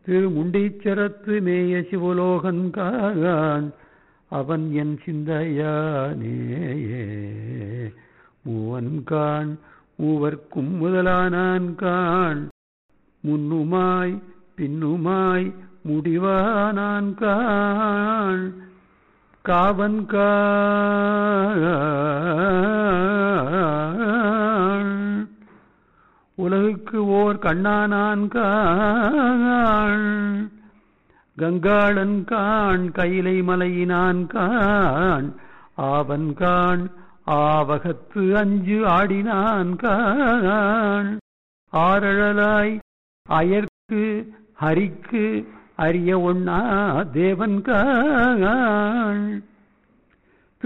திருமுண்டீச்சரத்து மேய சிவலோகன்கான் அவன் என் சிந்தையானேயே மூவன்கான் மூவர்க்கும் முதலானான் கான் முன்னுமாய் பின்னுமாய் முடிவானான் கான் காவன் கான் உலகுக்கு ஓர் கண்ணானான் கான் கங்காளன் கான் கைலை மலையினான் கான் ஆவன் கான் ஆவகத்து அஞ்சு ஆடினான் கான் ஆரழலாய் அயர்க்கு ஹரிக்கு அறிய ஒண்ணா தேவன் கான்